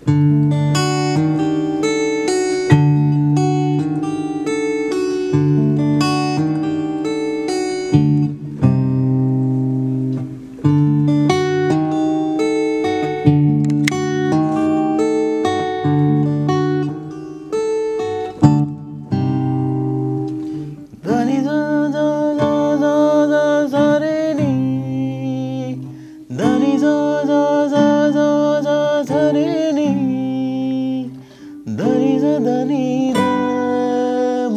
ധനി ധ ധ ധ ധ ധ ധ രെ നി. ധനി ധ ധ ധ ധ ധ ധ രെ നി. ധനി ധ ധനി ധ മ.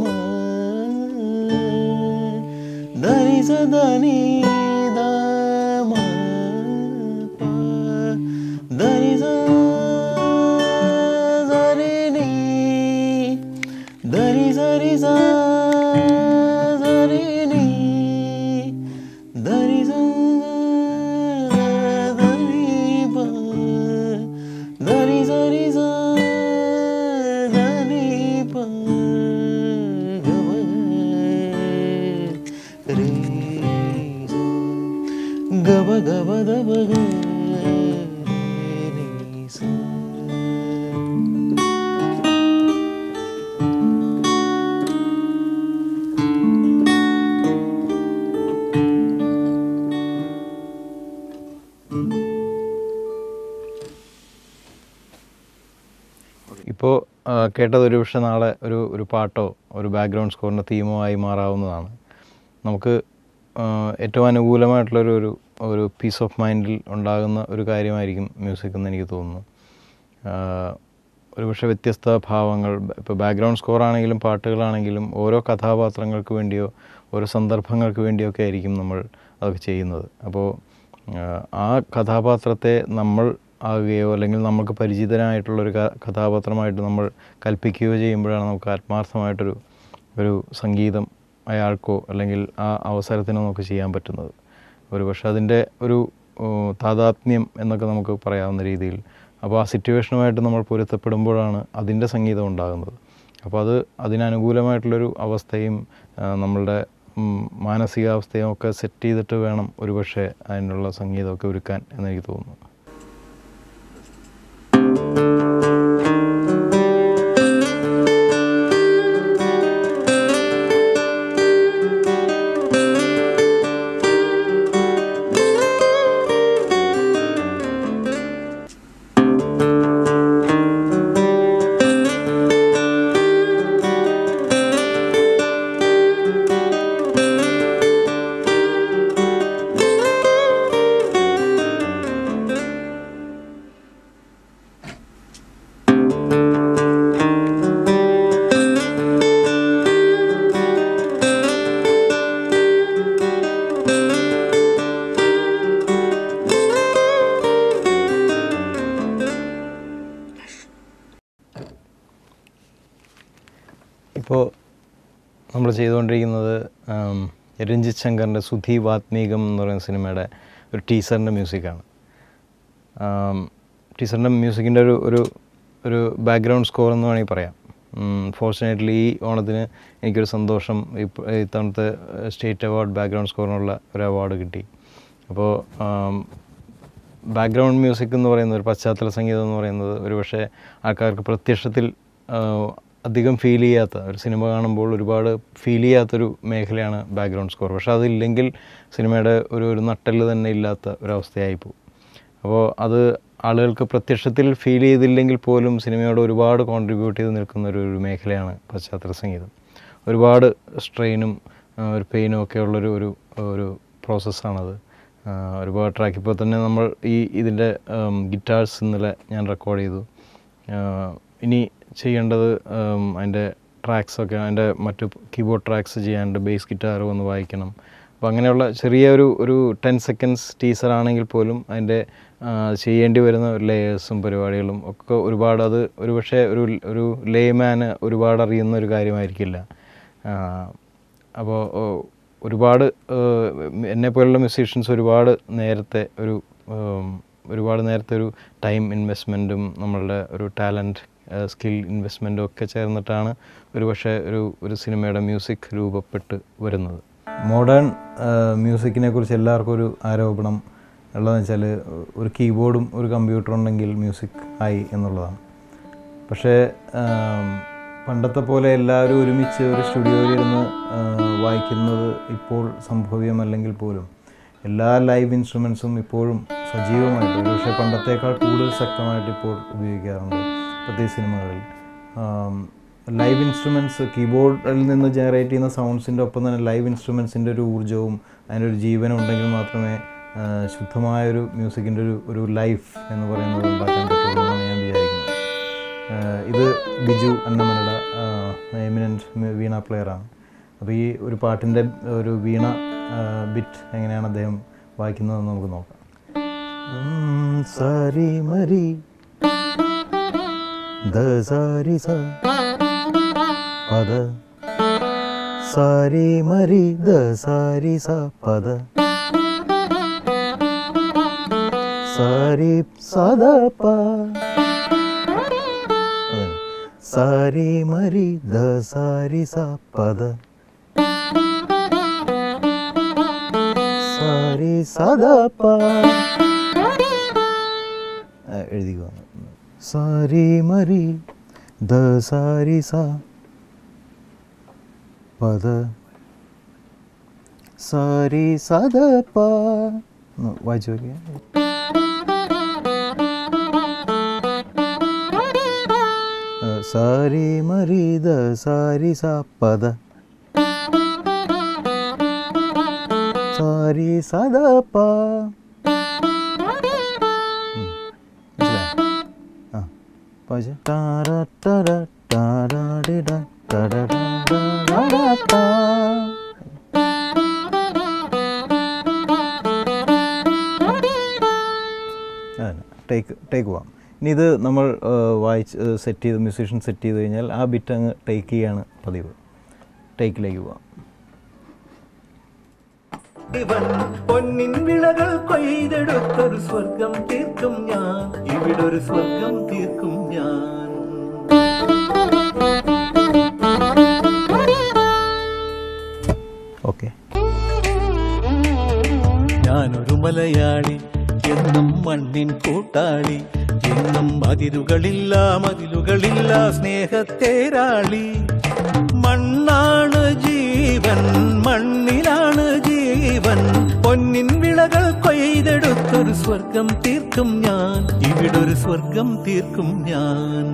ധനി ധ ധനി ധ മ പ. ധനി ധ ധ രെ നി. ധരി സരി സ ധരി നി ധരി സ ധരി പ ധരി സരി സ ധനി പ ഗവ രേ സ ഗവ ഗവ ദവ ഗ രേ നി സ ഇപ്പോൾ കേട്ടത് ഒരു പക്ഷേ നാളെ ഒരു ഒരു പാട്ടോ ഒരു ബാക്ക്ഗ്രൗണ്ട് സ്കോറിൻ്റെ തീമോ ആയി മാറാവുന്നതാണ് നമുക്ക് ആ, ഏറ്റവും അനുകൂലമായിട്ടുള്ളൊരു ഒരു ഒരു പീസ് ഓഫ് മൈൻഡിൽ ഉണ്ടാകുന്ന ഒരു കാര്യമായിരിക്കും മ്യൂസിക് എന്ന് എനിക്ക് തോന്നുന്നു ആ, ഒരു പക്ഷേ വ്യത്യസ്ത ഭാവങ്ങൾ ഇപ്പോൾ ബാക്ക്ഗ്രൗണ്ട് സ്കോർ ആണെങ്കിലും പാട്ടുകളാണെങ്കിലും ഓരോ കഥാപാത്രങ്ങൾക്ക് വേണ്ടിയോ ഓരോ സന്ദർഭങ്ങൾക്ക് വേണ്ടിയോ ഒക്കെ ആയിരിക്കും നമ്മൾ അതൊക്കെ ചെയ്യുന്നത് അപ്പോൾ ആ കഥാപാത്രത്തെ നമ്മൾ ആകുകയോ അല്ലെങ്കിൽ നമുക്ക് പരിചിതനായിട്ടുള്ളൊരു ക- കഥാപാത്രമായിട്ട് നമ്മൾ കൽപ്പിക്കുകയോ ചെയ്യുമ്പോഴാണ് നമുക്ക് ആത്മാർത്ഥമായിട്ടൊരു ഒരു സംഗീതം അയാൾക്കോ അല്ലെങ്കിൽ ആ അവസരത്തിനോ നമുക്ക് ചെയ്യാൻ പറ്റുന്നത് ഒരു പക്ഷേ അതിൻ്റെ ഒരു ഓ, താതാത്മ്യം എന്നൊക്കെ നമുക്ക് പറയാവുന്ന രീതിയിൽ അപ്പോൾ ആ സിറ്റുവേഷനുമായിട്ട് നമ്മൾ പൊരുത്തപ്പെടുമ്പോഴാണ് അതിൻ്റെ സംഗീതം ഉണ്ടാകുന്നത് അപ്പോൾ അത് അതിനനുകൂലമായിട്ടുള്ളൊരു അവസ്ഥയും ആ, നമ്മളുടെ ഉം, മാനസികാവസ്ഥയും ഒക്കെ സെറ്റ് ചെയ്തിട്ട് വേണം ഒരുപക്ഷെ അതിനുള്ള സംഗീതമൊക്കെ ഒരുക്കാൻ എന്നെനിക്ക് തോന്നുന്നു ഇപ്പോൾ നമ്മൾ ചെയ്തുകൊണ്ടിരിക്കുന്നത് ആം, രഞ്ജിത്ത് ശങ്കറിൻ്റെ സുധി വാത്മീകം എന്ന് പറയുന്ന സിനിമയുടെ ഒരു ടീസറിൻ്റെ മ്യൂസിക്കാണ് ടീച്ചറിൻ്റെ മ്യൂസിക്കിൻ്റെ ഒരു ഒരു ഒരു ബാക്ക്ഗ്രൗണ്ട് സ്കോർ എന്ന് വേണമെങ്കിൽ പറയാം ഫോർച്ചുനേറ്റ്ലി ഈ ഓണത്തിന് എനിക്കൊരു സന്തോഷം ഇപ്പ- ഇത്തവണത്തെ സ്റ്റേറ്റ് അവാർഡ് ബാക്ക്ഗ്രൗണ്ട് സ്കോറിനുള്ള ഒരു അവാർഡ് കിട്ടി അപ്പോൾ ബാക്ക്ഗ്രൗണ്ട് മ്യൂസിക് എന്ന് പറയുന്നത് ഒരു പശ്ചാത്തല സംഗീതം എന്ന് പറയുന്നത് ഒരു പക്ഷേ ആൾക്കാർക്ക് പ്രത്യക്ഷത്തിൽ ആ, അധികം ഫീൽ ചെയ്യാത്ത ഒരു സിനിമ കാണുമ്പോൾ ഒരുപാട് ഫീൽ ചെയ്യാത്തൊരു മേഖലയാണ് ബാക്ക്ഗ്രൗണ്ട് സ്കോർ പക്ഷേ അതില്ലെങ്കിൽ സിനിമയുടെ ഒരു ഒരു നട്ടെല്ല് തന്നെ ഇല്ലാത്ത ഒരവസ്ഥയായി പോകും അപ്പോൾ അത് ആളുകൾക്ക് പ്രത്യക്ഷത്തിൽ ഫീൽ ചെയ്തില്ലെങ്കിൽ പോലും സിനിമയോട് ഒരുപാട് കോൺട്രിബ്യൂട്ട് ചെയ്ത് നിൽക്കുന്ന ഒരു ഒരു മേഖലയാണ് പശ്ചാത്തല സംഗീതം ഒരുപാട് സ്ട്രെയിനും ഒരു പെയിനും ഒക്കെ ഉള്ളൊരു ഒരു ഒരു പ്രോസസ്സാണത് ഒരുപാട് ട്രാക്ക് ഇപ്പോൾ തന്നെ നമ്മൾ ഈ ഇതിൻ്റെ ഗിറ്റാർസ് ഇന്നലെ ഞാൻ റെക്കോർഡ് ചെയ്തു ആ, ഇനി ചെയ്യേണ്ടത് ഉം, അതിൻ്റെ ട്രാക്സൊക്കെ അതിൻ്റെ മറ്റു കീബോർഡ് ട്രാക്സ് ചെയ്യാനുണ്ട് ബേസ് ഗിറ്റാർ ഒന്ന് വായിക്കണം അപ്പോൾ അങ്ങനെയുള്ള ചെറിയ ഒരു ഒരു ടെൻ സെക്കൻഡ്സ് ടീസർ ആണെങ്കിൽ പോലും അതിൻ്റെ ആ, ചെയ്യേണ്ടി വരുന്ന ലേയേഴ്സും പരിപാടികളും ഒക്കെ ഒരുപാട് അത് ഒരുപക്ഷെ ഒരു ഒരു ലേമാന് ഒരുപാട് അറിയുന്ന ഒരു കാര്യമായിരിക്കില്ല അപ്പോൾ ഒരുപാട് എന്നെ പോലുള്ള മ്യൂസീഷ്യൻസ് ഒരുപാട് നേരത്തെ ഒരു ഉം, ഒരുപാട് നേരത്തെ ഒരു ടൈം ഇൻവെസ്റ്റ്മെൻറ്റും നമ്മളുടെ ഒരു ടാലൻറ്റ് സ്കിൽ ഇൻവെസ്റ്റ്മെൻറ്റും ഒക്കെ ചേർന്നിട്ടാണ് ഒരു പക്ഷേ ഒരു ഒരു സിനിമയുടെ മ്യൂസിക് രൂപപ്പെട്ട് വരുന്നത് മോഡേൺ മ്യൂസിക്കിനെ കുറിച്ച് എല്ലാവർക്കും ഒരു ആരോപണം ഉള്ളതെന്ന് വെച്ചാൽ ഒരു കീബോർഡും ഒരു കമ്പ്യൂട്ടറും ഉണ്ടെങ്കിൽ മ്യൂസിക് ആയി എന്നുള്ളതാണ് പക്ഷേ ആം, പണ്ടത്തെ പോലെ എല്ലാവരും ഒരുമിച്ച് ഒരു സ്റ്റുഡിയോയിൽ ഇരുന്ന് ആ, വായിക്കുന്നത് ഇപ്പോൾ സംഭവ്യമല്ലെങ്കിൽ പോലും എല്ലാ ലൈവ് ഇൻസ്ട്രുമെൻസും ഇപ്പോഴും സജീവമായിട്ട് ഒരുപക്ഷെ പണ്ടത്തേക്കാൾ കൂടുതൽ ശക്തമായിട്ട് ഇപ്പോൾ ഉപയോഗിക്കാറുണ്ട് പ്രത്യേകിച്ച് സിനിമകളിൽ ലൈവ് ഇൻസ്ട്രുമെൻറ്റ്സ് കീബോർഡിൽ നിന്ന് ജനറേറ്റ് ചെയ്യുന്ന സൗണ്ട്സിൻ്റെ ഒപ്പം തന്നെ ലൈവ് ഇൻസ്ട്രുമെൻസിൻ്റെ ഒരു ഊർജ്ജവും അതിനൊരു ജീവനും ഉണ്ടെങ്കിൽ മാത്രമേ ആ, ശുദ്ധമായൊരു മ്യൂസിക്കിൻ്റെ ഒരു ഒരു ലൈഫ് എന്ന് പറയുന്നത് ഉണ്ടാക്കാൻ പറ്റുള്ളൂ എന്നാണ് ഞാൻ വിചാരിക്കുന്നത് ആഹ് ഇത് ബിജു അന്നമനട എമിനൻറ്റ് വീണ പ്ലെയറാണ് അപ്പോൾ ഈ ഒരു പാട്ടിൻ്റെ ഒരു വീണ ബിറ്റ് എങ്ങനെയാണ് അദ്ദേഹം വായിക്കുന്നതെന്ന് നമുക്ക് നോക്കാം ഉം, സാരി മരി ദ സാരി സ പദ സാരി മരി ദ സാരി സ പദ സാരി സദ പ അതെ. സാരി മരി ദ സാരി സ പദ സാരി സദ പ ആ, എഴുതിക്കോ സാരി മരി ദ സാരി സ പദ സാരി സദ പ ഒന്ന് വായിച്ചു നോക്കിയാൽ സാരി മരീത സാരി സ പദ സാരി സദ പ ഉം. മനസ്സിലായോ? ആ വായിച്ചേ. ടാര ടര ടാരാടിട ടടടാടാടാടാ. അതന്നെ ടേക്ക് ടേക്ക് പോവാം ഇനി ഇത് നമ്മൾ ആ, വായിച്ച് സെറ്റ് ചെയ്ത് മ്യൂസീഷ്യൻ സെറ്റ് ചെയ്ത് കഴിഞ്ഞാൽ ആ ബിറ്റ് അങ്ങ് ടേക്ക് ചെയ്യാണ് പതിവ് ടേക്കിലേക്ക് പോവാം ഇവൻ പൊന്നിൻ വിളകൾ കൊയ്തെടുത്തൊരു സ്വർഗം തീർക്കും ഞാൻ ഇവിടൊരു സ്വർഗം തീർക്കും ഞാൻ ഓക്കെ ഞാനൊരു മലയാളി എന്നും മണ്ണിൻ കൂട്ടാളി എന്നും അതിരുകളില്ല മതിലുകളില്ല സ്നേഹത്തേരാളി മണ്ണാണ് ജീവൻ മണ്ണിലാണ് ജീവൻ പൊന്നിൻ വിളകൾ കൊയ്തെടുത്തൊരു സ്വർഗം തീർക്കും ഞാൻ ഇവിടൊരു സ്വർഗം തീർക്കും ഞാൻ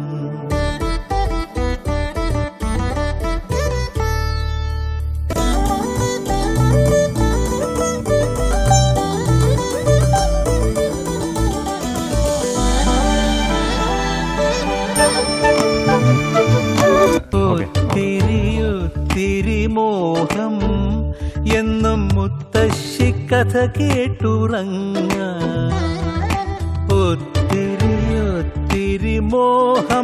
ഒത്തിരിയൊത്തിരി മോഹം എന്നും മുത്തശ്ശി കഥ കേട്ടുറങ്ങ ഒത്തിരി ഒത്തിരി മോഹം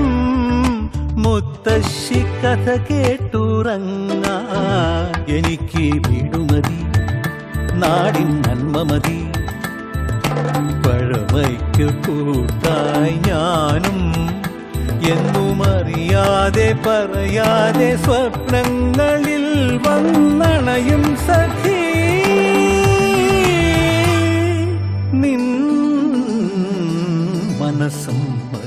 മുത്തശ്ശി കഥ കേട്ടുറങ്ങ എനിക്ക് വീടുമതി നാടിൻ നന്മ മതി പഴമയ്ക്ക് കൂട്ടായി ഞാനും എന്നും അറിയാതെ പറയാതെ സ്വപ്നങ്ങളിൽ വന്നണയും സഖി നിൻ മനസ്സും